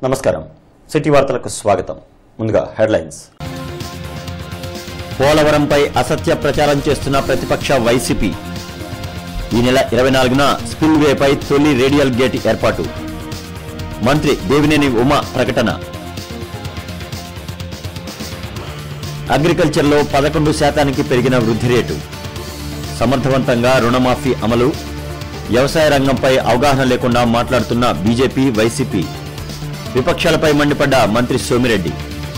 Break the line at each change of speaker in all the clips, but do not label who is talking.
నమస్కారం సిటీ వార్తలకు స్వాగతం ముందుగా హెడ్లైన్స్ పోలవరంపై అసత్య ప్రచారం చేస్తున్న ప్రతిపక్ష వైసీపీ ఈ నెల ఇరవై నాలుగున స్పిల్వేపై తొలి రేడియల్ గేట్ ఏర్పాటు మంత్రి దేవినేని ఉమ ప్రకటన అగ్రికల్చర్లో పదకొండు శాతానికి పెరిగిన వృద్ధి రేటు సమర్థవంతంగా రుణమాఫీ అమలు వ్యవసాయ రంగంపై అవగాహన లేకుండా మాట్లాడుతున్న బీజేపీ వైసీపీ విపక్షాలపై మండిపడ్డ మంత్రి సోమిరెడ్డి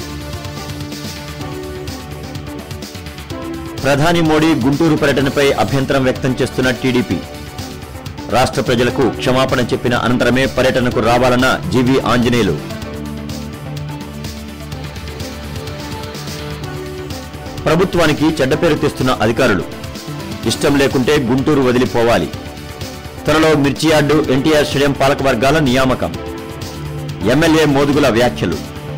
ప్రధాని మోడీ గుంటూరు పర్యటనపై అభ్యంతరం వ్యక్తం చేస్తున్న టీడీపీ రాష్ట్ర ప్రజలకు క్షమాపణ చెప్పిన అనంతరమే పర్యటనకు రావాలన్న జీవీ ఆంజనేయులు ప్రభుత్వానికి చెడ్డ పేరు తెస్తున్న అధికారులు ఇష్టం లేకుంటే గుంటూరు వదిలిపోవాలి త్వరలో మిర్చి యార్డు ఎన్టీఆర్ స్టేడియం పాలకవర్గాల నియామకం ఎమ్మెల్యే మోదుగుల వ్యాఖ్యలు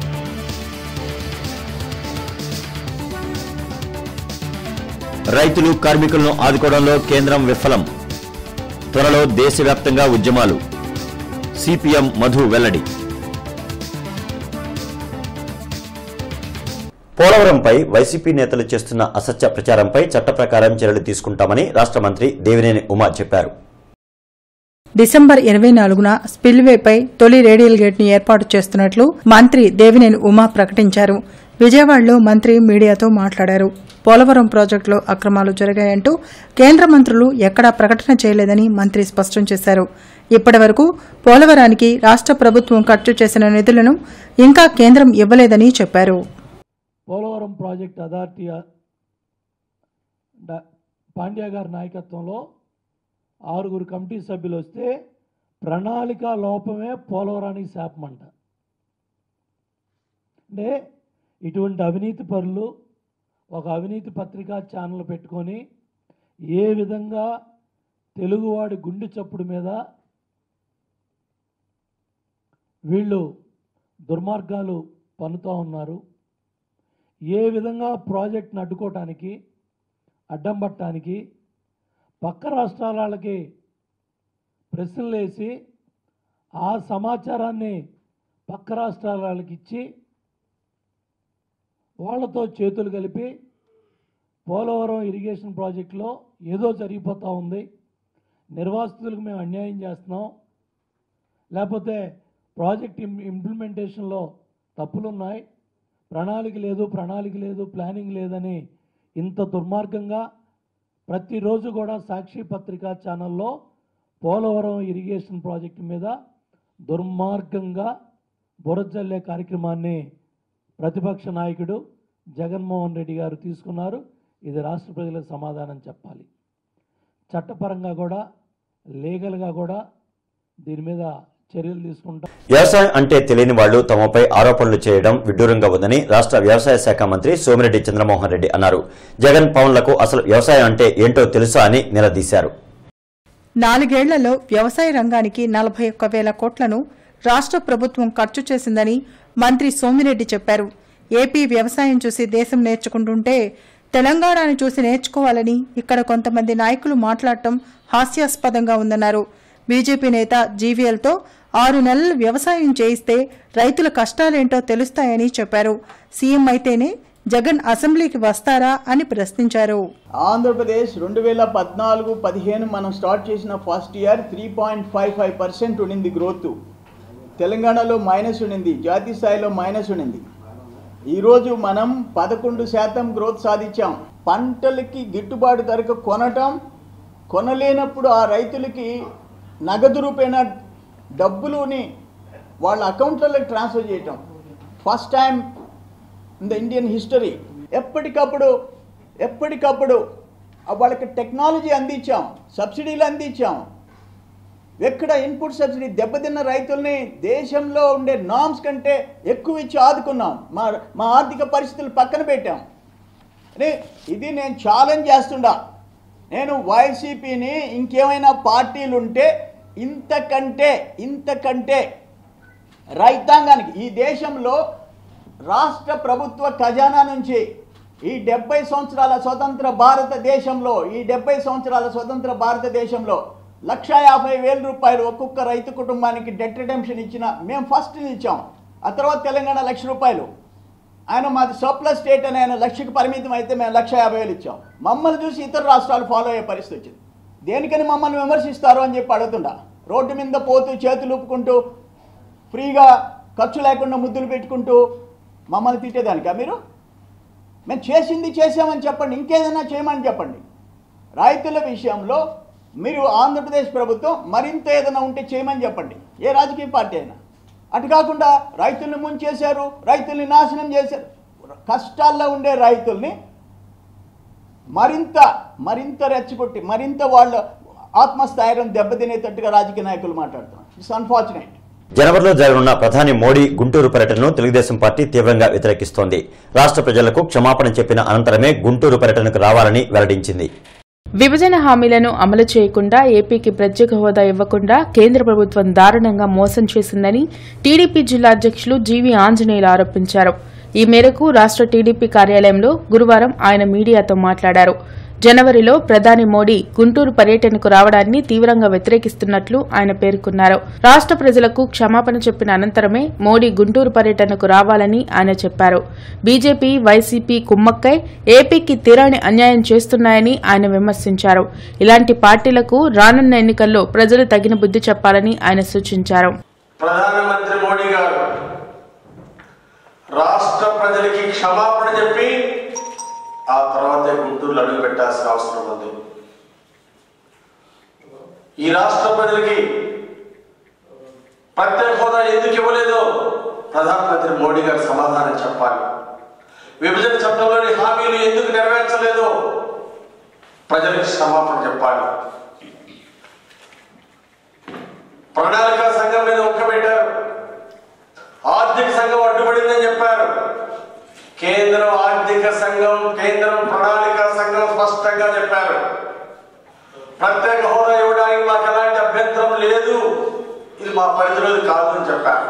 రైతులు కార్మికులను ఆదుకోవడంలో కేంద్రం విఫలం త్వరలో దేశవ్యాప్తంగా ఉద్యమాలు సిపిఎం మధు వెల్లడి పోలవరంపై వైసీపీ నేతలు చేస్తున్న అసత్య ప్రచారంపై చట్ట ప్రకారం చర్యలు తీసుకుంటామని రాష్ట్ర మంత్రి దేవినేని ఉమా చెప్పారు
డిసెంబర్ ఇరవై నాలుగున స్పిల్వేపై తొలి రేడియల్ గేట్ ను ఏర్పాటు చేస్తున్నట్లు మంత్రి దేవినేని ఉమా ప్రకటించారు విజయవాడలో మంత్రి మీడియాతో మాట్లాడారు పోలవరం ప్రాజెక్టులో అక్రమాలు జరిగాయంటూ కేంద్ర మంత్రులు ఎక్కడా ప్రకటన చేయలేదని మంత్రి స్పష్టం చేశారు ఇప్పటి వరకు పోలవరానికి రాష్ట్ర ప్రభుత్వం ఖర్చు చేసిన నిధులను ఇంకా కేంద్రం ఇవ్వలేదని చెప్పారు
పోలవరం ప్రాజెక్ట్ అథారిటీ డ- పాండ్యా గారి నాయకత్వంలో ఆరుగురు కమిటీ సభ్యులు వస్తే ప్రణాళిక లోపమే పోలవరానికి శాపమంట అంటే ఇటువంటి అవినీతి పరులు ఒక అవినీతి పత్రికా ఛానల్ పెట్టుకొని ఏ విధంగా తెలుగువాడి గుండె చప్పుడు మీద వీళ్ళు దుర్మార్గాలు పన్నుతూ ఉన్నారు ఏ విధంగా ప్రాజెక్ట్ని అడ్డుకోవటానికి అడ్డం పట్టడానికి పక్క రాష్ట్రాల వాళ్ళకి ప్రశ్నలు వేసి ఆ సమాచారాన్ని పక్క రాష్ట్రాల వాళ్ళకి ఇచ్చి వాళ్ళతో చేతులు కలిపి పోలవరం ఇరిగేషన్ ప్రాజెక్టులో ఏదో జరిగిపోతూ ఉంది నిర్వాసితులకు మేము అన్యాయం చేస్తున్నాం లేకపోతే ప్రాజెక్ట్ ఇం ఇంప్లిమెంటేషన్లో తప్పులు ఉన్నాయి ప్రణాళిక లేదు ప్రణాళిక లేదు ప్లానింగ్ లేదని ఇంత దుర్మార్గంగా ప్రతిరోజు కూడా సాక్షి పత్రికా ఛానల్లో పోలవరం ఇరిగేషన్ ప్రాజెక్టు మీద దుర్మార్గంగా బురజల్లే కార్యక్రమాన్ని ప్రతిపక్ష నాయకుడు జగన్మోహన్ రెడ్డి గారు తీసుకున్నారు ఇది రాష్ట్ర ప్రజలకు సమాధానం చెప్పాలి చట్టపరంగా కూడా లీగల్గా కూడా దీని మీద చర్యలు తీసుకుంటాం
వ్యవసాయం అంటే తెలియని వాళ్లు తమపై ఆరోపణలు చేయడం విడ్డూరంగా ఉందని రాష్ట్ర వ్యవసాయ శాఖ మంత్రి సోమిరెడ్డి చంద్రమోహన్ రెడ్డి అన్నారు జగన్ పవన్లకు అసలు వ్యవసాయం అంటే ఏంటో తెలుసా అని నిలదీశారు
నాలుగేళ్లలో వ్యవసాయ రంగానికి నలభై ఒక్క వేల కోట్లను రాష్ట్ర ప్రభుత్వం ఖర్చు చేసిందని మంత్రి సోమిరెడ్డి చెప్పారు ఏపీ వ్యవసాయం చూసి దేశం నేర్చుకుంటుంటే తెలంగాణను చూసి నేర్చుకోవాలని ఇక్కడ కొంతమంది నాయకులు మాట్లాడటం హాస్యాస్పదంగా ఉందన్నారు బీజేపీ నేత జీవీఎల్తో ఆరు నెలలు వ్యవసాయం చేయిస్తే రైతుల కష్టాలేంటో తెలుస్తాయని చెప్పారు సీఎం అయితేనే జగన్ అసెంబ్లీకి వస్తారా అని ప్రశ్నించారు
ఆంధ్రప్రదేశ్ రెండు వేల పద్నాలుగు పదిహేను మనం స్టార్ట్ చేసిన first year three point five five percent ఉండింది గ్రోత్ తెలంగాణలో మైనస్ ఉండింది జాతీయ స్థాయిలో మైనస్ ఉండింది ఈరోజు మనం పదకొండు శాతం గ్రోత్ సాధించాం పంటలకి గిట్టుబాటు ధరకు కొనటం కొనలేనప్పుడు ఆ రైతులకి నగదు రూపేణ డబ్బులుని వాళ్ళ అకౌంట్లలోకి ట్రాన్స్ఫర్ చేయటం first time in the Indian history ఎప్పటికప్పుడు ఎప్పటికప్పుడు ఆ వాళ్ళకి టెక్నాలజీ అందించాం సబ్సిడీలు అందించాం ఎక్కడ ఇన్పుట్ సబ్సిడీ దెబ్బతిన్న రైతుల్ని దేశంలో ఉండే నామ్స్ కంటే ఎక్కువ ఇచ్చి ఆదుకున్నాం మా మా ఆర్థిక పరిస్థితులు పక్కన పెట్టాం అని ఇది నేను ఛాలెంజ్ చేస్తుండా నేను వైసీపీని ఇంకేమైనా పార్టీలు ఉంటే ఇంతకంటే ఇంతకంటే రైతాంగానికి ఈ దేశంలో రాష్ట్ర ప్రభుత్వ ఖజానా నుంచి ఈ డెబ్బై సంవత్సరాల స్వతంత్ర భారతదేశంలో ఈ డెబ్బై సంవత్సరాల స్వతంత్ర భారతదేశంలో లక్ష యాభై వేల రూపాయలు ఒక్కొక్క రైతు కుటుంబానికి డెట్ రిడెంప్షన్ ఇచ్చిన మేము ఫస్ట్ ఇచ్చాం ఆ తర్వాత తెలంగాణ లక్ష రూపాయలు ఆయన మాది సర్ప్లస్ స్టేట్ అని ఆయన లక్షకు పరిమితం అయితే మేము లక్ష యాభై వేలు ఇచ్చాం మమ్మల్ని చూసి ఇతర రాష్ట్రాలు ఫాలో అయ్యే పరిస్థితి వచ్చింది దేనికని మమ్మల్ని విమర్శిస్తారు అని చెప్పి అడుగుతుండా రోడ్డు మీద పోతూ చేతులు ఊపుకుంటూ ఫ్రీగా ఖర్చు లేకుండా ముద్దులు పెట్టుకుంటూ మమ్మల్ని తిట్టేదానికా మీరు మేము చేసింది చేసామని చెప్పండి ఇంకేదైనా చేయమని చెప్పండి రైతుల విషయంలో మీరు ఆంధ్రప్రదేశ్ ప్రభుత్వం మరింత ఏదైనా ఉంటే చేయమని చెప్పండి ఏ రాజకీయ పార్టీ అయినా అటు కాకుండా రైతుల్ని ముంచేశారు రైతుల్ని నాశనం చేశారు కష్టాల్లో ఉండే రైతుల్ని మరింత మరింత రెచ్చగొట్టి మరింత వాళ్ళ ఆత్మస్థైర్యం దెబ్బతినేటట్టుగా రాజకీయ నాయకులు మాట్లాడుతున్నారు ఇట్స్ అన్ఫార్చునేట్
జనవరిలో జరగనున్న ప్రధాని మోడీ గుంటూరు పర్యటనను తెలుగుదేశం పార్టీ తీవ్రంగా వ్యతిరేకిస్తోంది రాష్ట్ర ప్రజలకు క్షమాపణ చెప్పిన అనంతరమే గుంటూరు పర్యటనకు రావాలని వెల్లడించింది
విభజన హామీలను అమలు చేయకుండా ఏపీకి ప్రత్యేక హోదా ఇవ్వకుండా కేంద్ర ప్రభుత్వం దారుణంగా మోసం చేసిందని టీడీపీ జిల్లా అధ్యక్షులు జీవీ ఆంజనేయులు ఆరోపించారు ఈ మేరకు రాష్ట్ర టీడీపీ కార్యాలయంలో గురువారం ఆయన మీడియాతో మాట్లాడారు జనవరిలో ప్రధాని మోడీ గుంటూరు పర్యటనకు రావడాన్ని తీవ్రంగా వ్యతిరేకిస్తున్నట్లు ఆయన పేర్కొన్నారు రాష్ట్ర ప్రజలకు క్షమాపణ చెప్పిన అనంతరమే మోడీ గుంటూరు పర్యటనకు రావాలని ఆయన చెప్పారు బీజేపీ వైసీపీ కుమ్మక్కై ఏపీకి తీరాని అన్యాయం చేస్తున్నాయని ఆయన విమర్శించారు ఇలాంటి పార్టీలకు రానున్న ఎన్నికల్లో ప్రజలు తగిన బుద్ధి చెప్పాలని ఆయన సూచించారు
ప్రధానమంత్రి మోడీ గారు రాష్ట్ర ప్రజలకి క్షమాపణ చెప్పి ఆ తర్వాతే గుంటూరులో అడుగు పెట్టాల్సిన అవసరం ఉంది ఈ రాష్ట్ర ప్రజలకి ప్రత్యేక హోదా ఎందుకు ఇవ్వలేదో ప్రధానమంత్రి మోడీ గారు సమాధానం చెప్పాలి విభజన చట్టంలోని హామీలు ఎందుకు నెరవేర్చలేదో ప్రజలకు క్షమాపణ చెప్పాలి ప్రణాళిక సంఘం మీద ఒక్కబెట్టారు ఆర్థిక సంఘం అడ్డుపడిందని చెప్పారు కేంద్రం ఆర్థిక సంఘం కేంద్రం ప్రణాళిక సంఘం స్పష్టంగా చెప్పారు ప్రత్యేక హోదా ఇవ్వడానికి మాకు ఎలాంటి అభ్యంతరం లేదు ఇది మా పరిధిలోది కాదు అని చెప్పారు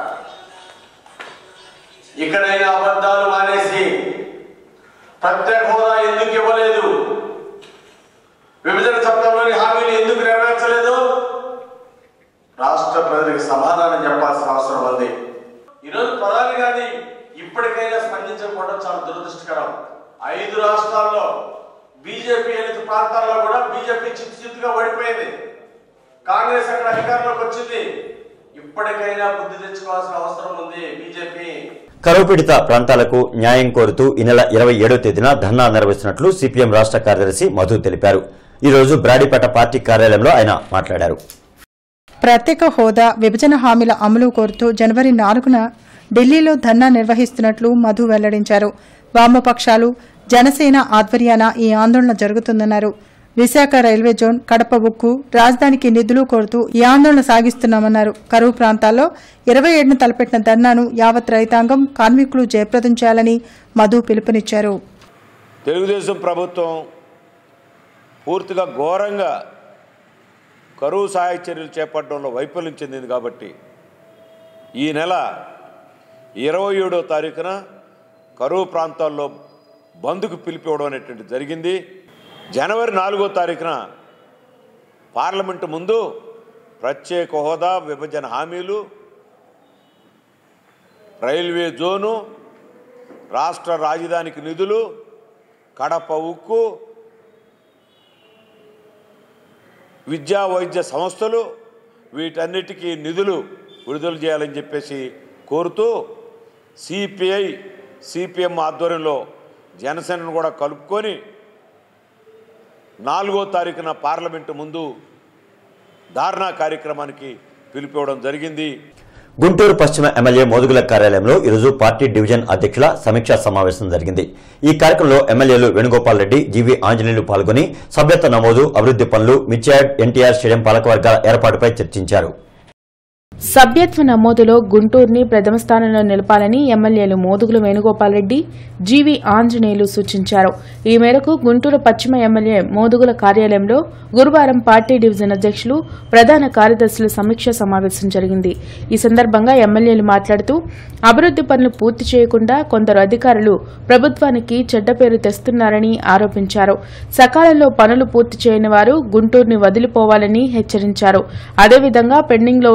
ఇక్కడైనా అబద్ధాలు మానేసి ప్రత్యేక హోదా ఎందుకు ఇవ్వలేదు విభజన చట్టంలోని హామీలు ఎందుకు నెరవేర్చలేదు రాష్ట్ర ప్రజలకు సమాధానం చెప్పాల్సిన అవసరం ఉంది ఈరోజు ప్రధాని గారిని ఇప్పటికైనా స్పందించకపోవడం చాలా దురదృష్టకరం ఐదు రాష్ట్రాల్లో బీజేపీ ఎనిమిది ప్రాంతాల్లో కూడా బీజేపీ చిత్తు చిత్తుగా ఓడిపోయింది కాంగ్రెస్ అక్కడ అధికారంలోకి వచ్చింది ఇప్పటికైనా బుద్ధి తెచ్చుకోవాల్సిన అవసరం ఉంది బీజేపీ
కరువు పీడిత ప్రాంతాలకు న్యాయం కోరుతూ ఈ నెల ఇరవై ఏడో తేదీన ధర్నా నిర్వహిస్తున్నట్లు సిపిఎం రాష్ట్ర కార్యదర్శి మధు తెలిపారు ఈ రోజు బ్రాడీపేట పార్టీ కార్యాలయంలో ఆయన మాట్లాడారు
ప్రత్యేక హోదా విభజన హామీల అమలు కోరుతూ జనవరి నాలుగున ఢిల్లీలో ధర్నా నిర్వహిస్తున్నట్లు మధు వెల్లడించారు వామపక్షాలు జనసేన ఆధ్వర్యాన ఈ ఆందోళన జరుగుతుందన్నారు విశాఖ రైల్వే జోన్ కడప ఉక్కు రాజధానికి నిధులు కోరుతూ ఈ ఆందోళన సాగిస్తున్నామన్నారు కరువు ప్రాంతాల్లో ఇరవై ఏడున తలపెట్టిన ధర్నాను యావత్ రైతాంగం కార్మికులు జయప్రదం చేయాలని మధు పిలుపునిచ్చారు
తెలుగుదేశం ప్రభుత్వం పూర్తిగా ఘోరంగా కరువు సహాయ చర్యలు చేపట్టడంలో వైఫల్యం చెందింది కాబట్టి ఈ నెల ఇరవై ఏడో తారీఖున కరువు ప్రాంతాల్లో బంద్కు పిలిపివ్వడం అనేటువంటి జరిగింది జనవరి నాలుగో తారీఖున పార్లమెంటు ముందు ప్రత్యేక హోదా విభజన హామీలు రైల్వే జోను రాష్ట్ర రాజధానికి నిధులు కడప ఉక్కు విద్యా వైద్య సంస్థలు వీటన్నిటికీ నిధులు విడుదల చేయాలని చెప్పేసి కోరుతూ సిపిఐ సిపిఎం ఆధ్వర్యంలో జనసేనను కూడా కలుపుకొని నాలుగో తారీఖున పార్లమెంటు ముందు ధారణా కార్యక్రమానికి పిలిపివ్వడం జరిగింది
గుంటూరు పశ్చిమ ఎమ్మెల్యే మోదుగుల కార్యాలయంలో ఈరోజు పార్టీ డివిజన్ అధ్యక్షుల సమీక్షా సమావేశం జరిగింది ఈ కార్యక్రమంలో ఎమ్మెల్యేలు వేణుగోపాల్ రెడ్డి జీవీ ఆంజనేయులు పాల్గొని సభ్యత్వ నమోదు అభివృద్ధి పనులు మిర్చాడ్ ఎన్టీఆర్ స్టేడియం పాలకవర్గాల ఏర్పాటుపై చర్చించారు
సభ్యత్వ నమోదులో గుంటూరుని ప్రథమ స్థానంలో నిలపాలని ఎమ్మెల్యేలు మోదుగుల వేణుగోపాల్రెడ్డి జీవి ఆంజనేయులు సూచించారు ఈ మేరకు గుంటూరు పశ్చిమ ఎమ్మెల్యే మోదుగుల కార్యాలయంలో గురువారం పార్టీ డివిజన్ అధ్యక్షులు ప్రధాన కార్యదర్శుల సమీక్ష సమావేశం జరిగింది ఈ సందర్భంగా ఎమ్మెల్యేలు మాట్లాడుతూ అభివృద్ధి పనులు పూర్తి చేయకుండా కొందరు అధికారులు ప్రభుత్వానికి చెడ్డ పేరు తెస్తున్నారని ఆరోపించారు సకాలంలో పనులు పూర్తి చేయని వారు గుంటూరుని వదిలిపోవాలని హెచ్చరించారు అదేవిధంగా పెండింగ్లో ఉన్న మిర్చి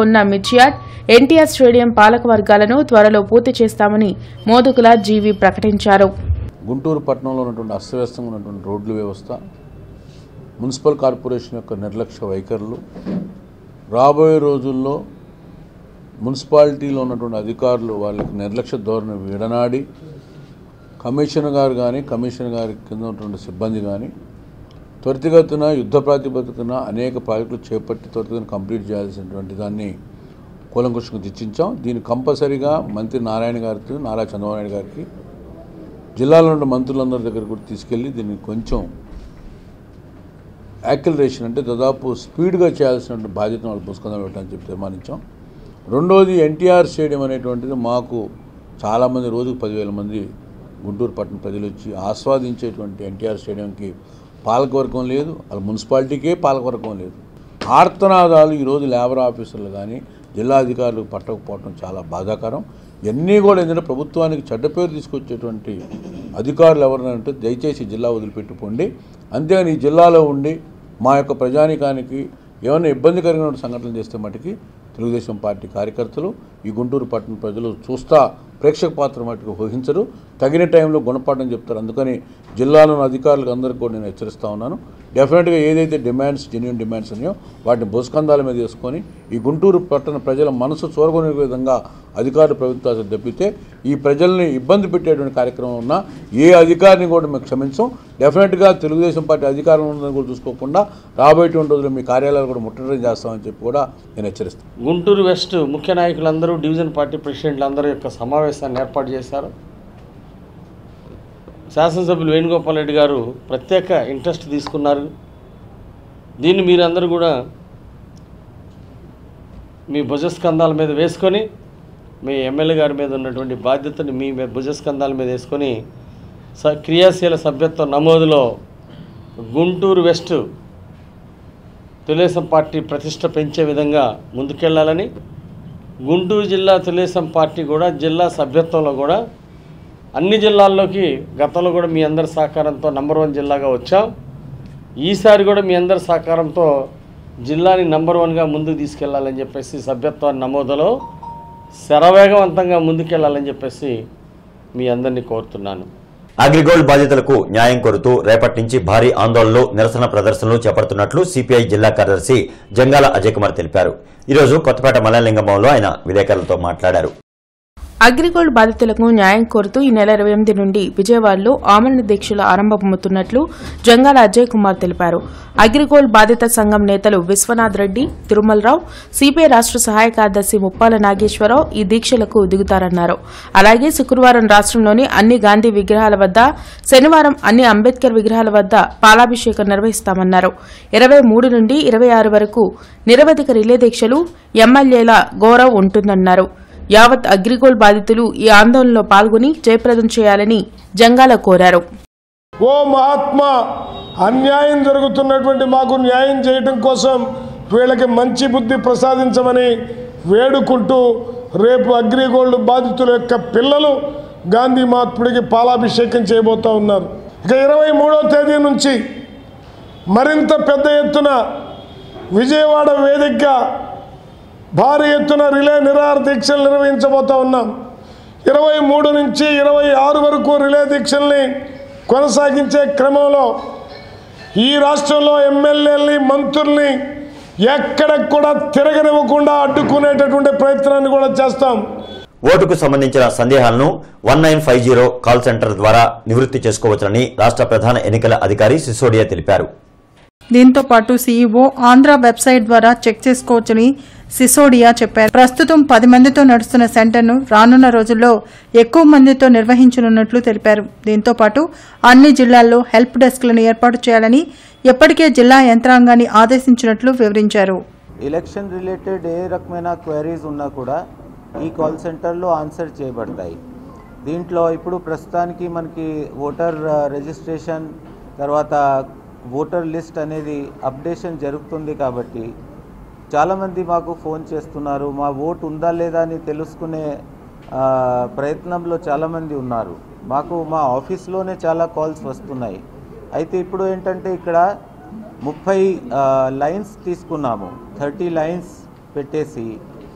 యార్డ్ ఎన్టీఆర్ స్టేడియం పాలక వర్గాలను త్వరలో పూర్తి చేస్తామని మోదుగుల జీవి ప్రకటించారు
గుంటూరు పట్టణంలో ఉన్నటువంటి అస్తవ్యస్తంగా ఉన్నటువంటి రోడ్ల వ్యవస్థ మున్సిపల్ కార్పొరేషన్ యొక్క నిర్లక్ష్య వైఖరులు రాబోయే రోజుల్లో మున్సిపాలిటీలో ఉన్నటువంటి అధికారులు వాళ్ళకి నిర్లక్ష్య ధోరణి విడనాడి కమిషనర్ గారు కానీ కమిషనర్ గారి కింద ఉన్నటువంటి సిబ్బంది కానీ త్వరితగతిన యుద్ధ ప్రాతిపదికన అనేక ప్రాజెక్టులు చేపట్టి త్వరితగతిన కంప్లీట్ చేయాల్సినటువంటి దాన్ని కూలంకుషంగా చర్చించాం దీన్ని కంపల్సరీగా మంత్రి నారాయణ గారికి నారా చంద్రబాబు నాయుడు గారికి జిల్లాలో ఉన్న మంత్రులందరి దగ్గర కూడా తీసుకెళ్ళి దీన్ని కొంచెం యాక్సిలరేషన్ అంటే దాదాపు స్పీడ్గా చేయాల్సిన బాధ్యతను వాళ్ళు పుస్తకం పెట్టాలని చెప్పి తీర్మానించాం రెండోది ఎన్టీఆర్ స్టేడియం అనేటువంటిది మాకు చాలామంది రోజుకు పదివేల మంది గుంటూరు పట్టణ ప్రజలు వచ్చి ఆస్వాదించేటువంటి ఎన్టీఆర్ స్టేడియంకి పాలకవర్గం లేదు వాళ్ళ మున్సిపాలిటీకే పాలకవర్గం లేదు ఆర్తనాదాలు ఈరోజు లేబర్ ఆఫీసర్లు కానీ జిల్లా అధికారులు పట్టకపోవడం చాలా బాధాకరం ఇవన్నీ కూడా ఏంటంటే ప్రభుత్వానికి చెడ్డ పేరు తీసుకొచ్చేటువంటి అధికారులు ఎవరైనా ఉంటే దయచేసి జిల్లా వదిలిపెట్టుకోండి అంతేగాని ఈ జిల్లాలో ఉండి మా యొక్క ప్రజానికానికి ఏమైనా ఇబ్బందికరమైన సంఘటనలు చేస్తే మటుకి తెలుగుదేశం పార్టీ కార్యకర్తలు ఈ గుంటూరు పట్టణ ప్రజలు చూస్తా ప్రేక్షక పాత్ర మటుకు వహించరు తగిన టైంలో గుణపాఠం చెప్తారు అందుకని జిల్లాలోని అధికారులకు అందరికీ కూడా నేను హెచ్చరిస్తా ఉన్నాను డెఫినెట్గా ఏదైతే డిమాండ్స్ జెన్యున్ డిమాండ్స్ ఉన్నాయో వాటిని భుస్కంధాల మీద వేసుకొని ఈ గుంటూరు పట్టణ ప్రజల మనసు చూరగొనే విధంగా అధికారులు ప్రభుత్వాలు దెబ్బితే ఈ ప్రజల్ని ఇబ్బంది పెట్టేటువంటి కార్యక్రమం ఉన్నా ఏ అధికారిని కూడా మేము క్షమించం డెఫినెట్గా తెలుగుదేశం పార్టీ అధికారం ఉందని కూడా చూసుకోకుండా రాబోయేటువంటి రోజుల్లో మీ కార్యాలయాలు కూడా ముట్టడి చేస్తామని చెప్పి కూడా నేను హెచ్చరిస్తాను
గుంటూరు వెస్ట్ ముఖ్య నాయకులందరూ డివిజన్ పార్టీ ప్రెసిడెంట్లు అందరూ యొక్క సమావేశాన్ని ఏర్పాటు చేశారు శాసనసభ్యులు వేణుగోపాల్ రెడ్డి గారు ప్రత్యేక ఇంట్రెస్ట్ తీసుకున్నారు దీన్ని మీరందరూ కూడా మీ భుజస్కంధాల మీద వేసుకొని మీ ఎమ్మెల్యే గారి మీద ఉన్నటువంటి బాధ్యతని మీ మీద భుజస్కంధాల మీద వేసుకొని స క్రియాశీల సభ్యత్వ నమోదులో గుంటూరు వెస్ట్ తెలుగుదేశం పార్టీ ప్రతిష్ట పెంచే విధంగా ముందుకెళ్లాలని గుంటూరు జిల్లా తెలుగుదేశం పార్టీ కూడా జిల్లా సభ్యత్వంలో కూడా అన్ని జిల్లాల్లోకి గతంలో కూడా మీ అందరి సహకారంతో నంబర్ వన్ జిల్లాగా వచ్చాం ఈసారి కూడా మీ అందరి సహకారంతో జిల్లాని నంబర్ వన్గా ముందుకు తీసుకెళ్లాలని చెప్పేసి సభ్యత్వ నమోదులో శరవేగవంతంగా ముందుకెళ్లాలని చెప్పేసి మీ అందరినీ కోరుతున్నాను
అగ్రిగోల్డ్ బాధితులకు న్యాయం కోరుతూ రేపటి నుంచి భారీ ఆందోళనలు నిరసన ప్రదర్శనలు చేపడుతున్నట్లు సిపిఐ జిల్లా కార్యదర్శి జంగాల అజయ్ కుమార్ తెలిపారు ఈరోజు కొత్తపేట మల్లలింగం భవన్లో ఆయన విలేకరులతో మాట్లాడారు
అగ్రిగోల్డ్ బాధితులకు న్యాయం కోరుతూ ఈ నెల ఇరవై ఎనిమిది నుండి విజయవాడలో ఆమరణ దీక్షలు ఆరంభమవుతున్నట్లు జంగాల అజయ్ కుమార్ తెలిపారు అగ్రిగోల్డ్ బాధిత సంఘం నేతలు విశ్వనాథ్ రెడ్డి తిరుమలరావు సిపిఐ రాష్ట్ర సహాయ కార్యదర్శి ముప్పాల నాగేశ్వరరావు ఈ దీక్షలకు దిగుతారన్నారు అలాగే శుక్రవారం రాష్ట్రంలోని అన్ని గాంధీ విగ్రహాల వద్ద శనివారం అన్ని అంబేద్కర్ విగ్రహాల వద్ద పాలాభిషేకం నిర్వహిస్తామన్నారు ఇరవై మూడు నుండి ఇరవై ఆరు వరకు నిరవధిక రిలే దీక్షలు ఎమ్మెల్యేల గౌరవ్ ఉంటుందన్నారు యావత్ అగ్రిగోల్డ్ బాధితులు ఈ ఆందోళనలో పాల్గొని జయప్రదం చేయాలని జంగాల కోరారు
ఓ మహాత్మా అన్యాయం జరుగుతున్నటువంటి మాకు న్యాయం చేయటం కోసం వీళ్ళకి మంచి బుద్ధి ప్రసాదించమని వేడుకుంటూ రేపు అగ్రిగోల్డ్ బాధితుల యొక్క పిల్లలు గాంధీ మహాత్ముడికి పాలాభిషేకం చేయబోతా ఉన్నారు ఇక ఇరవై మూడవ తేదీ నుంచి మరింత పెద్ద ఎత్తున విజయవాడ వేదికగా భారీ ఎత్తున రిలే నిరాహార దీక్షలు నిర్వహించబోతా ఉన్నాం ఇరవై మూడు నుంచి ఇరవై ఆరు వరకు రిలే దీక్షల్ని కొనసాగించే క్రమంలో ఈ రాష్ట్రంలో ఎమ్మెల్యేలని మంత్రుల్ని ఎక్కడ కూడా తిరగనివ్వకుండా అడ్డుకునేటటువంటి ప్రయత్నాన్ని కూడా చేస్తాం
ఓటుకు సంబంధించిన సందేహాలను one nine five zero call centre ద్వారా నివృత్తి చేసుకోవచ్చునని రాష్ట్ర ప్రధాన ఎన్నికల అధికారి సిసోడియా తెలిపారు
దీంతో పాటు సీఈఓ ఆంధ్ర వెబ్సైట్ ద్వారా చెక్ చేసుకోవచ్చని సిసోడియా చెప్పారు ప్రస్తుతం పది మందితో నడుస్తున్న సెంటర్ను రానున్న రోజుల్లో ఎక్కువ మందితో నిర్వహించనున్నట్లు తెలిపారు దీంతో పాటు అన్ని జిల్లాల్లో హెల్ప్ డెస్క్లను ఏర్పాటు చేయాలని ఇప్పటికే జిల్లా యంత్రాంగాన్ని ఆదేశించినట్లు వివరించారు
ఎలక్షన్ రిలేటెడ్ ఏ రకమైన క్వైరీస్ ఉన్నా కూడా ఈ కాల్ సెంటర్లో ఆన్సర్ చేయబడతాయి దీంట్లో ఇప్పుడు ప్రస్తుతానికి మనకి ఓటర్ రిజిస్ట్రేషన్ తర్వాత ఓటర్ లిస్ట్ అనేది అప్డేషన్ జరుగుతుంది కాబట్టి చాలామంది మాకు ఫోన్ చేస్తున్నారు మా ఓటు ఉందా లేదా అని తెలుసుకునే ఆ, ప్రయత్నంలో చాలామంది ఉన్నారు మాకు మా ఆఫీస్లోనే చాలా కాల్స్ వస్తున్నాయి అయితే ఇప్పుడు ఏంటంటే ఇక్కడ ముప్పై లైన్స్ తీసుకున్నాము థర్టీ లైన్స్ పెట్టేసి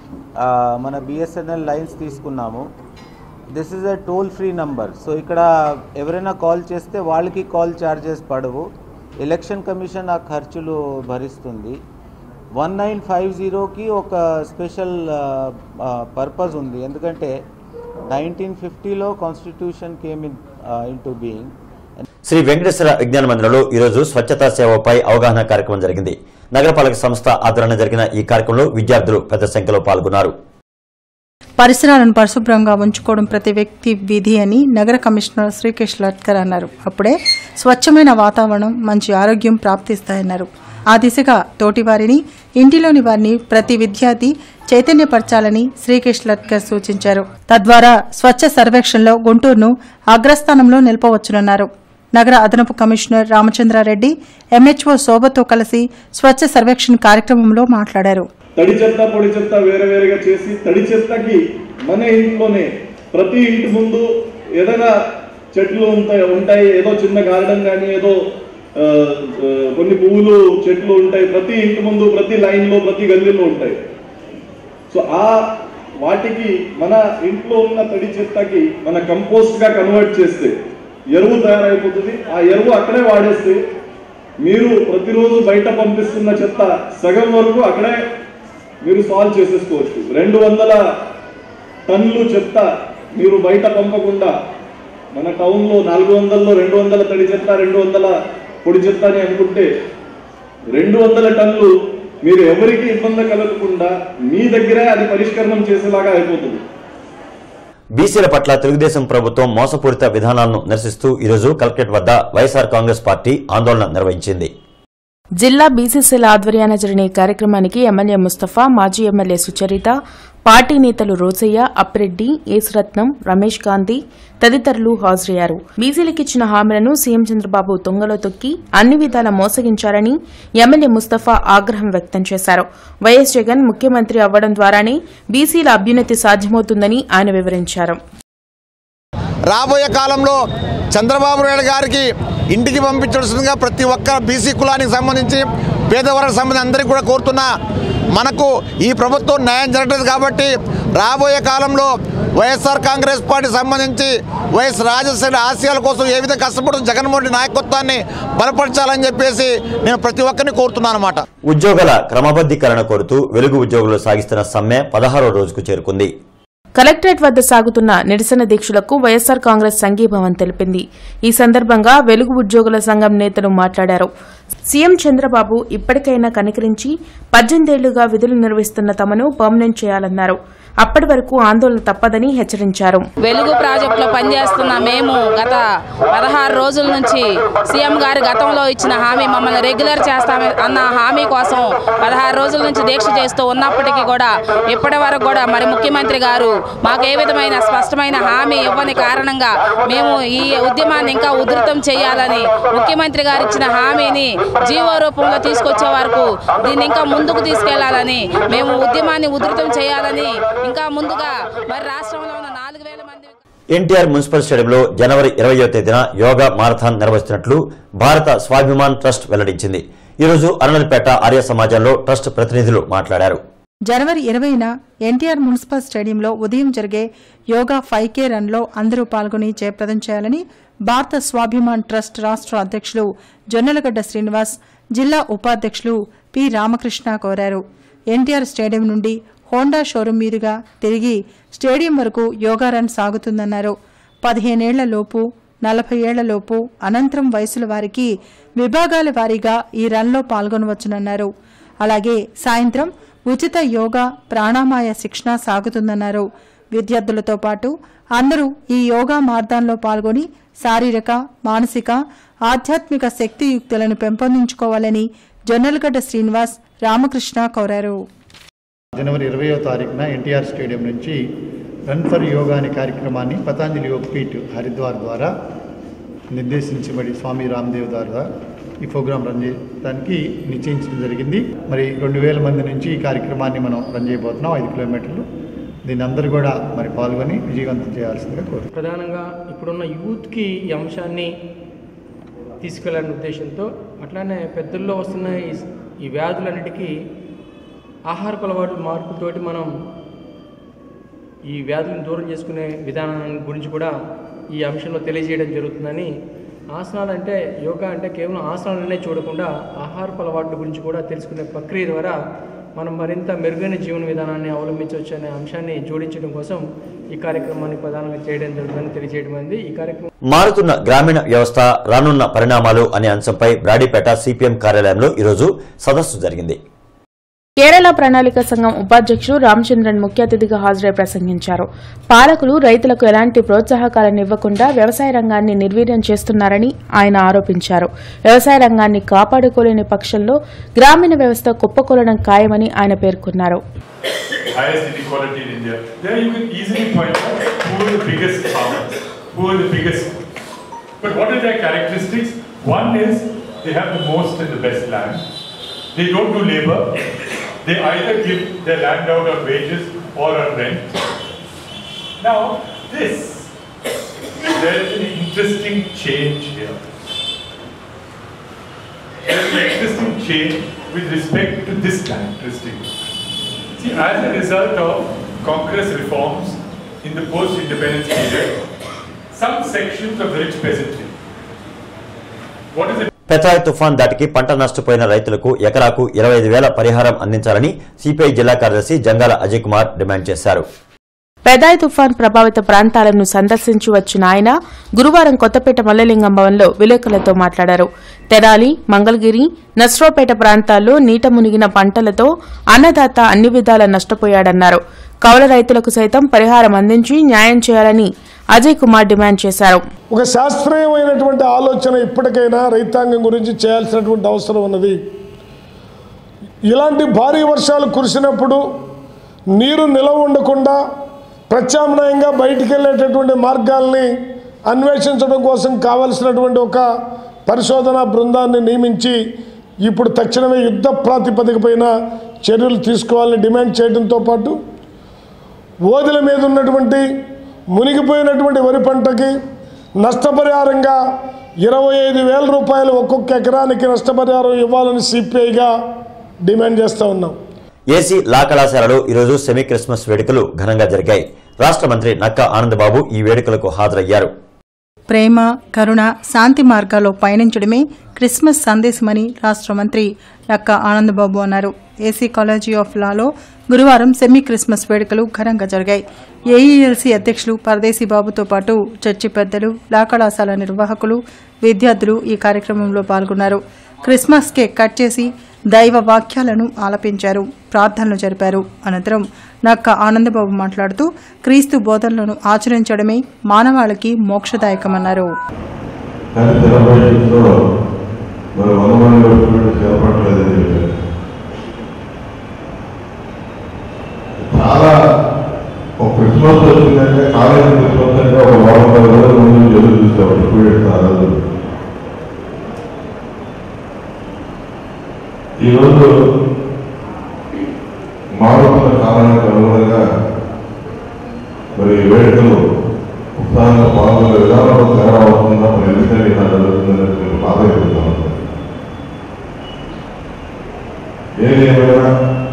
ఆ, మన బిఎస్ఎన్ఎల్ లైన్స్ తీసుకున్నాము this is a toll free number so ఇక్కడ ఎవరైనా కాల్ చేస్తే వాళ్ళకి కాల్ ఛార్జెస్ పడవు ఎలక్షన్ కమిషన్ ఆ ఖర్చులు భరిస్తుంది వన్ నైన్ ఫైవ్ జీరోకి ఒక స్పెషల్ పర్పస్ ఉంది ఎందుకంటే నైన్టీన్ ఫిఫ్టీలో constitution came in into being
Shri Venkateswara విజ్ఞాన మందిరంలో ఈరోజు స్వచ్ఛతా సేవపై అవగాహన కార్యక్రమం జరిగింది నగరపాలక సంస్థ ఆధ్వర్యంలో జరిగిన ఈ కార్యక్రమంలో విద్యార్థులు పెద్ద సంఖ్యలో పాల్గొన్నారు
పరిసరాలను పరిశుభ్రంగా ఉంచుకోవడం ప్రతి వ్యక్తి విధి అని నగర కమిషనర్ శ్రీకేష్ లట్కర్ అన్నారు అప్పుడే స్వచ్ఛమైన వాతావరణం మంచి ఆరోగ్యం ప్రాప్తిస్తాయన్నారు ఆ దిశగా తోటివారిని ఇంటిలోని వారిని ప్రతి విద్యార్థి చైతన్యపరచాలని శ్రీకేష్ లట్కర్ సూచించారు తద్వారా స్వచ్ఛ సర్వేక్షణలో గుంటూరును అగ్రస్థానంలో నిలపవచ్చునన్నారు నగర అదనపు కమిషనర్ రామచంద్రారెడ్డి ఎంహెచ్ఓ శోభతో కలిసి స్వచ్ఛ సర్వేక్షణ కార్యక్రమంలో మాట్లాడారు
తడి చెత్త పొడి చెత్త వేరే వేరేగా చేసి తడి చెత్తకి మన ఇంట్లోనే ప్రతి ఇంటి ముందు ఏదైనా చెట్లు ఉంటాయి ఉంటాయి ఏదో చిన్న గార్డెన్ కానీ ఏదో ఆ, ఆ, కొన్ని పువ్వులు చెట్లు ఉంటాయి ప్రతి ఇంటి ముందు ప్రతి లైన్లో ప్రతి గల్లీలో ఉంటాయి సో ఆ వాటికి మన ఇంట్లో ఉన్న తడి చెత్తకి మన కంపోస్ట్ గా కన్వర్ట్ చేస్తే ఎరువు తయారైపోతుంది ఆ ఎరువు అక్కడే వాడేస్తే మీరు ప్రతిరోజు బయట పంపిస్తున్న చెత్త సగం వరకు అక్కడే మీరు సాల్వ్ చేసేసుకోవచ్చు రెండు వందల టన్నులు చెత్త మీరు బయట పంపకుండా మన టౌన్లో నాలుగు వందల్లో రెండు వందల తడి చెత్త రెండు వందల పొడి చెత్త అని అనుకుంటే రెండు వందల టన్నులు మీరు ఎవరికి ఇబ్బంది కలగకుండా మీ దగ్గరే అది పరిష్కరణం చేసేలాగా అయిపోతుంది
బీసీల పట్ల తెలుగుదేశం ప్రభుత్వం మోసపూరిత విధానాలను నిరసిస్తూ ఈరోజు కలెక్టరేట్ వద్ద వైఎస్ఆర్ కాంగ్రెస్ పార్టీ ఆందోళన నిర్వహించింది
జిల్లా బీసీసీల ఆధ్వర్యాన జరిగిన ఈ కార్యక్రమానికి ఎమ్మెల్యే ముస్తఫా మాజీ ఎమ్మెల్యే సుచరిత పార్టీ నేతలు రోజయ్య అప్పిరెడ్డి ఏసురత్నం రమేష్ గాంధీ తదితరులు హాజరయ్యారు బీసీలకు ఇచ్చిన హామీలను సీఎం చంద్రబాబు తుంగలో తొక్కి అన్ని విధాలా మోసగించారని ఎమ్మెల్యే ముస్తఫా ఆగ్రహం వ్యక్తం చేశారు వైఎస్ జగన్ ముఖ్యమంత్రి అవ్వడం ద్వారానే బీసీల అభ్యున్నతి సాధ్యమవుతుందని ఆయన వివరించారు
రాబోయే కాలంలో చంద్రబాబు నాయుడు గారికి ఇంటికి పంపించాల్సిందిగా ప్రతి ఒక్క బీసీ కులానికి సంబంధించి పేదవర్గానికి సంబంధించి అందరికీ కూడా కోరుతున్నా మనకు ఈ ప్రభుత్వం న్యాయం జరగలేదు కాబట్టి రాబోయే కాలంలో వైఎస్ఆర్ కాంగ్రెస్ పార్టీ సంబంధించి వైఎస్ రాజశేఖర ఆశయాల కోసం ఏ విధంగా కష్టపడుతున్న జగన్మోహన్ రెడ్డి నాయకత్వాన్ని బలపరచాలని చెప్పేసి నేను ప్రతి ఒక్కరిని కోరుతున్నాను అనమాట
ఉద్యోగాల క్రమబద్దీకరణ కోరుతూ వెలుగు ఉద్యోగులు సాగిస్తున్న సమ్మె పదహారో రోజుకు చేరుకుంది
కలెక్టరేట్ వద్ద సాగుతున్న నిరసన దీక్షలకు వైఎస్సార్ కాంగ్రెస్ సంఘీభావం తెలిపింది ఈ సందర్భంగా వెలుగు ఉద్యోగుల సంఘం నేతలు మాట్లాడారు సీఎం చంద్రబాబు ఇప్పటికైనా కనికరించి పద్దెనిమిదేళ్లుగా విధులు నిర్వహిస్తున్న తమను పర్మనెంట్ చేయాలన్నారు అప్పటి వరకు ఆందోళన తప్పదని హెచ్చరించారు
వెలుగు ప్రాజెక్టులో పనిచేస్తున్న మేము గత పదహారు రోజుల నుంచి సీఎం గారు గతంలో ఇచ్చిన హామీ మమ్మల్ని రెగ్యులర్ చేస్తామే అన్న హామీ కోసం పదహారు రోజుల నుంచి దీక్ష చేస్తూ ఉన్నప్పటికీ కూడా ఇప్పటి వరకు కూడా మరి ముఖ్యమంత్రి గారు మాకు ఏ విధమైన స్పష్టమైన హామీ ఇవ్వని కారణంగా మేము ఈ ఉద్యమాన్ని ఇంకా ఉధృతం చేయాలని ముఖ్యమంత్రి గారు ఇచ్చిన హామీని జీవో రూపంలో తీసుకొచ్చే వరకు దీన్ని ఇంకా ముందుకు తీసుకెళ్లాలని మేము ఉద్యమాన్ని ఉధృతం చేయాలని ఇంకా ముందుగా మరి రాష్ట్రంలో ఉన్న నాలుగు వేల మంది
ఎన్టీఆర్ మున్సిపల్ స్టేడియంలో జనవరి ఇరవయో తేదీన యోగా మారథాన్ నిర్వహిస్తున్నట్లు భారత స్వాభిమాన్ ట్రస్ట్ వెల్లడించింది ఈరోజు అరణల్పేట ఆర్య సమాజంలో ట్రస్ట్ ప్రతినిధులు మాట్లాడారు
జనవరి ఇరవైన ఎన్టీఆర్ మున్సిపల్ స్టేడియంలో ఉదయం జరిగే యోగా ఫైవ్ కే రన్లో అందరూ పాల్గొని జయప్రదం చేయాలని భారత స్వాభిమాన్ ట్రస్ట్ రాష్ట్ర అధ్యక్షులు జొన్నలగడ్డ శ్రీనివాస్ జిల్లా ఉపాధ్యక్షులు పి రామకృష్ణ కోరారు ఎన్టీఆర్ స్టేడియం నుండి హోండా షోరూం మీదుగా తిరిగి స్టేడియం వరకు యోగా రన్ సాగుతుందన్నారు పదిహేనేళ్ల లోపు నలభై ఏళ్ల లోపు అనంతరం వయసుల వారికి విభాగాల వారీగా ఈ రన్లో పాల్గొనవచ్చునన్నారు అలాగే సాయంత్రం ఉచిత యోగా ప్రాణామాయ శిక్షణ సాగుతుందన్నారు విద్యార్థులతో పాటు అందరూ ఈ యోగా మార్గాల్లో పాల్గొని శారీరక మానసిక ఆధ్యాత్మిక శక్తియుక్తులను పెంపొందించుకోవాలని జొన్నలగడ్డ శ్రీనివాస్ రామకృష్ణ కోరారు
జనవరి ఇరవయో తారీఖున ఎన్టీఆర్ స్టేడియం నుంచి రన్ ఫర్ యోగా అనే కార్యక్రమాన్ని పతాంజలి యోగపీఠ్ హరిద్వార్ ద్వారా నిర్దేశించబడి స్వామి రామ్దేవ్ ద్వారా ఈ ప్రోగ్రాం రన్ చేయడానికి నిశ్చయించడం జరిగింది మరి రెండు వేల మంది నుంచి ఈ కార్యక్రమాన్ని మనం రన్ చేయబోతున్నాం ఐదు కిలోమీటర్లు దీన్ని అందరూ కూడా మరి పాల్గొని విజయవంతం చేయాల్సిందిగా కోరు
ప్రధానంగా ఇప్పుడున్న యూత్కి ఈ అంశాన్ని తీసుకెళ్లాలనే ఉద్దేశంతో అట్లానే పెద్దల్లో వస్తున్న ఈ ఈ వ్యాధులన్నిటికీ ఆహారపు అలవాట్ల మార్పుతోటి మనం ఈ వ్యాధులను దూరం చేసుకునే విధానం గురించి కూడా ఈ అంశంలో తెలియజేయడం జరుగుతుందని ఆసనాలు అంటే యోగా అంటే కేవలం ఆసనాలనే చూడకుండా ఆహారపు అలవాట్ల గురించి కూడా తెలుసుకునే ప్రక్రియ ద్వారా మనం మరింత మెరుగైన జీవన విధానాన్ని అవలంబించవచ్చు అనే అంశాన్ని జోడించడం కోసం ఈ కార్యక్రమాన్ని ప్రధానంగా చేయడం జరుగుతుందని తెలియజేయడం అయింది ఈ కార్యక్రమం
మారుతున్న గ్రామీణ వ్యవస్థ రానున్న పరిణామాలు అనే అంశంపై బ్రాడీపేట సిపిఎం కార్యాలయంలో ఈరోజు సదస్సు జరిగింది
కేరళ ప్రణాళిక సంఘం ఉపాధ్యక్షుడు రామచంద్రన్ ముఖ్య అతిథిగా హాజరై ప్రసంగించారు పాలకులు రైతులకు ఎలాంటి ప్రోత్సాహకాలను ఇవ్వకుండా వ్యవసాయ రంగాన్ని నిర్వీర్యం చేస్తున్నారని ఆయన ఆరోపించారు వ్యవసాయ రంగాన్ని కాపాడుకోలేని పక్షంలో గ్రామీణ వ్యవస్థ కుప్పకూలడం ఖాయమని ఆయన పేర్కొన్నారు
highest inequality in India. There you can easily point out who are the biggest farmers, who are the biggest. But what are their characteristics? One is they have the most and the best land. They don't do labor. They either give their land out on wages or on rent. Now, this, there is an interesting change here. There is an interesting change with respect to this characteristic. See, as a result of Congress reforms in the post-independence period, some sections of the rich peasantry, what is it?
Phethai తుఫాన్ దాటికి పంట నష్టపోయిన రైతులకు ఎకరాకు ఇరవై ఐదు వేల పరిహారం అందించాలని సిపిఐ జిల్లా కార్యదర్శి జంగాల అజయ్ కుమార్ డిమాండ్ చేశారు
పెదాయ్ తుఫాన్ ప్రభావిత ప్రాంతాలను సందర్శించి వచ్చిన ఆయన గురువారం కొత్తపేట మల్లలింగం భవన్లో విలేకరులతో మాట్లాడారు తెనాలి మంగళగిరి నస్రోపేట ప్రాంతాల్లో నీట మునిగిన పంటలతో అన్నదాత అన్ని విధాలా నష్టపోయాడన్నారు కౌల రైతులకు సైతం పరిహారం అందించి న్యాయం చేయాలని అజయ్ కుమార్ డిమాండ్ చేశారు
ఒక శాస్త్రీయమైనటువంటి ఆలోచన ఇప్పటికైనా రైతాంగం గురించి చేయాల్సినటువంటి అవసరం ఉన్నది ఇలాంటి భారీ వర్షాలు కురిసినప్పుడు నీరు నిలవ ఉండకుండా ప్రత్యామ్నాయంగా బయటికి వెళ్ళేటటువంటి మార్గాల్ని అన్వేషించడం కోసం కావలసినటువంటి ఒక పరిశోధనా బృందాన్ని నియమించి ఇప్పుడు తక్షణమే యుద్ధ ప్రాతిపదిక పైన చర్యలు తీసుకోవాలని డిమాండ్ చేయడంతో పాటు ఓదిల మీద ఉన్నటువంటి మునిగిపోయినటువంటి వరి పంటకి నష్టపరిహారంగా ఇరవై ఐదు వేల రూపాయలు ఒక్కొక్క ఎకరానికి నష్టపరిహారం ఇవ్వాలని సిపిఐగా డిమాండ్ చేస్తూ ఉన్నాం
ఏసీ లా కళాశాలలో ఈరోజు సెమీ క్రిస్మస్ వేడుకలు ఘనంగా జరిగాయి రాష్ట్ర మంత్రి నక్కా ఆనందబాబు ఈ వేడుకలకు హాజరయ్యారు
ప్రేమ కరుణ శాంతి మార్గాల్లో పయనించడమే క్రిస్మస్ సందేశమని రాష్ట్ర మంత్రి నక్క ఆనందబాబు అన్నారు ఏసీ కాలేజీ ఆఫ్ లాలో గురువారం సెమీ క్రిస్మస్ వేడుకలు ఘనంగా జరిగాయి ఏఈఎల్సీ అధ్యక్షులు పరదేశీ బాబుతో పాటు చర్చి పెద్దలు లా కళాశాల నిర్వాహకులు విద్యార్థులు ఈ కార్యక్రమంలో పాల్గొన్నారు క్రిస్మస్ కేక్ కట్ చేసి దైవ వాక్యాలను ఆలపించారు ప్రార్థనలు జరిపారు అనంతరం నక్క ఆనందబాబు మాట్లాడుతూ క్రీస్తు బోధనలను ఆచరించడమే మానవాళికి మోక్షదాయకమన్నారు
కానీ సెలబ్రేషన్స్లో మరి వంద మంది వచ్చినట్టు చేపట్టలేదని చెప్పారు చాలా ఒక క్రిస్మస్ వచ్చిందంటే కాలేజీ క్రిస్మస్ అంటే ఒక వారం పది రోజుల ముందు ఎదురు చూసేవాడు స్టూడెంట్స్ ఆ రోజు ఈరోజు మారుతున్న కాలానికి అనుగుణంగా మరి ఈ వేడుకలు ఉత్సాహంగా పాల్గొనే విధానంలో తేడా అవుతుందా మరి ఎందుకని ఇలా జరుగుతుందని నేను బాధపడుతున్నాను ఏది ఏమైనా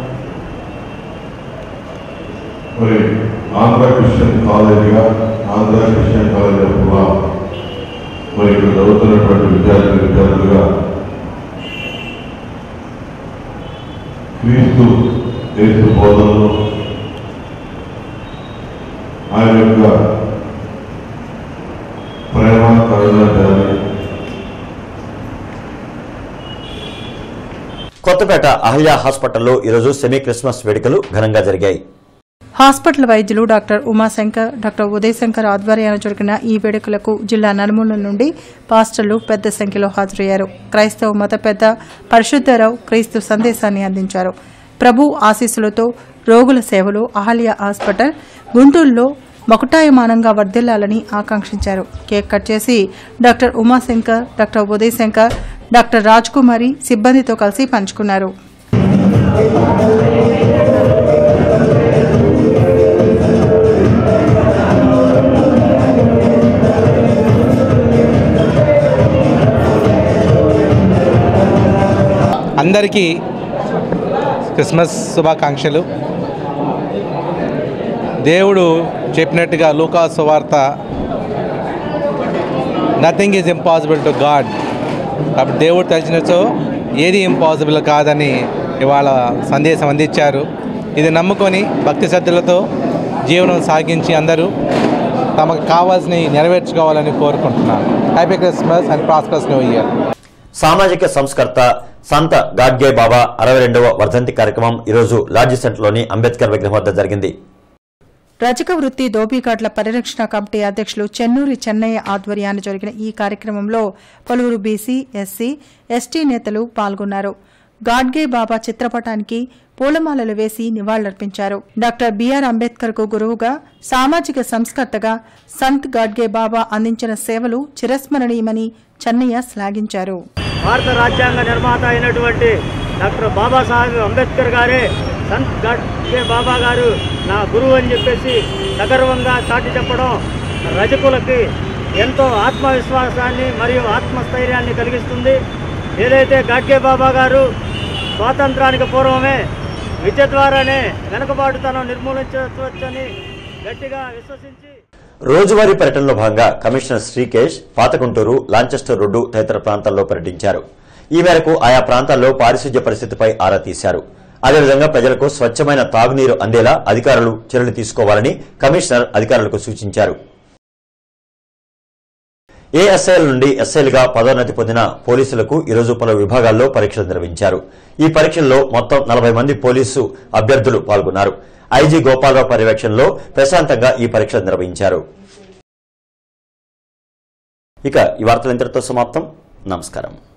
మరి ఆంధ్ర క్రిస్టియన్ కాలేజీగా ఆంధ్ర క్రిస్టియన్ కాలేజీ కూడా మరి ఇక్కడ చదువుతున్నటువంటి విద్యార్థి విద్యార్థులుగా క్రీస్తు దేశ బోధనలు ఆయన యొక్క ప్రేమ కరుణ జాలి
కొత్తపేట అహల్య హాస్పిటల్లో ఈరోజు సెమీ క్రిస్మస్ వేడుకలు ఘనంగా జరిగాయి
హాస్పిటల్ వైద్యులు డాక్టర్ ఉమాశంకర్ డాక్టర్ ఉదయశంకర్ ఆధ్వర్యాన జరిగిన ఈ వేడుకలకు జిల్లా నలుమూలల నుండి పాస్టర్లు పెద్ద సంఖ్యలో హాజరయ్యారు క్రైస్తవ మత పెద్ద పరిశుద్ధరావు క్రీస్తు సందేశాన్ని అందించారు ప్రభు ఆశీస్సులతో రోగుల సేవలు అహల్య హాస్పిటల్ గుంటూరులో మకుటాయమానంగా వర్ధిల్లాలని ఆకాంక్షించారు కేక్ కట్ చేసి doctor Umashankar doctor Udayashankar doctor Raj Kumari సిబ్బందితో కలిసి పంచుకున్నారు
అందరికీ క్రిస్మస్ శుభాకాంక్షలు దేవుడు చెప్పినట్టుగా లూకా సువార్త nothing is impossible to God కాబట్టి దేవుడు తెలిసినచో ఏది ఇంపాసిబుల్ కాదని ఇవాళ సందేశం అందించారు ఇది నమ్ముకొని భక్తి శ్రద్ధలతో జీవనం సాగించి అందరూ తమకు కావాల్సినవి నెరవేర్చుకోవాలని కోరుకుంటున్నాను happy Christmas and prosperous new year
సామాజిక సంస్కర్త సంత గాడ్గే బాబా అరవై రెండవ వర్ధంతి కార్యక్రమం ఈరోజు లాడ్జి సెంటర్లోని అంబేద్కర్ విగ్రహం వద్ద జరిగింది
రజక వృత్తి దోపిఘాట్ల పరిరక్షణ కమిటీ అధ్యక్షులు చెన్నూరి చెన్నయ్య ఆధ్వర్యాన జరిగిన ఈ కార్యక్రమంలో పలువురు బీసీ ఎస్సీ ఎస్టీ నేతలు పాల్గొన్నారు గాడ్గే బాబా చిత్రపటానికి పూలమాలలు వేసి నివాళులర్పించారు డాక్టర్ బిఆర్ అంబేద్కర్ కు గురువుగా సామాజిక సంస్కర్తగా సంత్ గాడ్గే బాబా అందించిన సేవలు చిరస్మరణీయమని చెన్నయ్య శ్లాఘించారు
భారత రాజ్యాంగ నిర్మాత అయినటువంటి డాక్టర్ బాబాసాహెబ్ అంబేద్కర్ గారే సంత్ గాడ్గే బాబా గారు నా గురువు అని చెప్పేసి సగర్వంగా చాటి చెప్పడం రజకులకి ఎంతో ఆత్మవిశ్వాసాన్ని మరియు ఆత్మస్థైర్యాన్ని కలిగిస్తుంది ఏదైతే గాడ్గే బాబా గారు స్వాతంత్రానికి పూర్వమే విద్య ద్వారానే వెనుకబాటుతనం నిర్మూలించవచ్చని గట్టిగా విశ్వసించి
రోజువారీ పర్యటనలో భాగంగా కమిషనర్ శ్రీకేష్ పాతకుంటూరు లాంచెస్టర్ రోడ్డు తదితర ప్రాంతాల్లో పర్యటించారు ఈ మేరకు ఆయా ప్రాంతాల్లో పారిశుధ్య పరిస్థితిపై ఆరా తీశారు అదేవిధంగా ప్రజలకు స్వచ్ఛమైన తాగునీరు అందేలా అధికారులు చర్యలు తీసుకోవాలని కమిషనర్ అధికారులకు సూచించారు ఏఎస్ఐల నుండి ఎస్ఐలుగా పదోన్నతి పొందిన పోలీసులకు ఈరోజు పలు విభాగాల్లో పరీక్షలు నిర్వహించారు ఈ పరీక్షల్లో మొత్తం నలభై మంది పోలీసు అభ్యర్థులు పాల్గొన్నారు ఐజీ గోపాలరావు పర్యవేక్షణలో ప్రశాంతంగా ఈ పరీక్షలు నిర్వహించారు ఇక ఈ వార్తలు ఇంతటితో సమాప్తం నమస్కారం